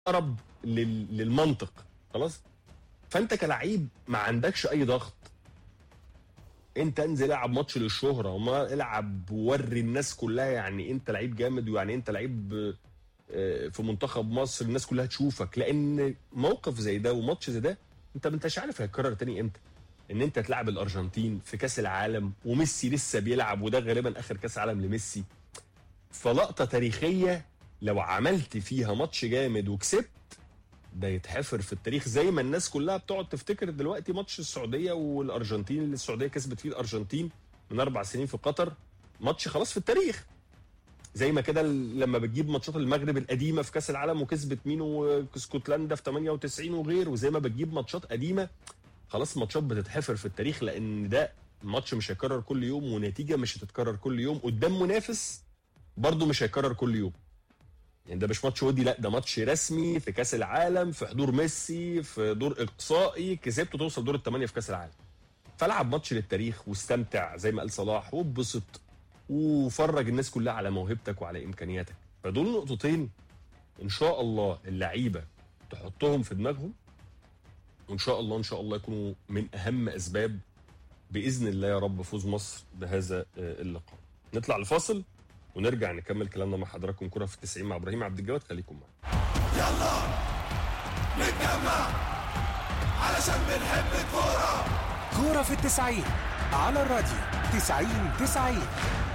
الاقرب لل... للمنطق خلاص فانت كلعيب ما عندكش اي ضغط انت انزل العب ماتش للشهره وما العب ووري الناس كلها يعني انت لعيب جامد ويعني انت لعيب آه، في منتخب مصر الناس كلها تشوفك لان موقف زي ده وماتش زي ده انت ما انتش عارف هيتكرر تاني امتى ان انت تلعب الارجنتين في كاس العالم وميسي لسه بيلعب وده غالبا اخر كاس عالم لميسي فلقطه تاريخيه لو عملت فيها ماتش جامد وكسبت ده يتحفر في التاريخ زي ما الناس كلها بتقعد تفتكر دلوقتي ماتش السعوديه والارجنتين اللي السعوديه كسبت فيه الارجنتين من اربع سنين في قطر ماتش خلاص في التاريخ زي ما كده لما بتجيب ماتشات المغرب القديمه في كاس العالم وكسبت مين واسكتلندا في 98 وغير وزي ما بتجيب ماتشات قديمه خلاص ماتشات بتتحفر في التاريخ لان ده ماتش مش هيكرر كل يوم ونتيجه مش هتتكرر كل يوم قدام منافس برضه مش هيكرر كل يوم يعني ده مش ماتش ودي لا ده ماتش رسمي في كاس العالم في حضور ميسي في دور اقصائي كسبته توصل دور الثمانيه في كاس العالم فالعب ماتش للتاريخ واستمتع زي ما قال صلاح واتبسط وفرج الناس كلها على موهبتك وعلى امكانياتك فدول نقطتين ان شاء الله اللعيبه تحطهم في دماغهم وان شاء الله ان شاء الله يكونوا من اهم اسباب باذن الله يا رب فوز مصر بهذا آه، اللقاء نطلع لفاصل ونرجع نكمل كلامنا مع حضراتكم كره في التسعين مع ابراهيم عبد الجواد خليكم معانا يلا نتجمع علشان بنحب الكورة كورة في التسعين على الراديو تسعين تسعين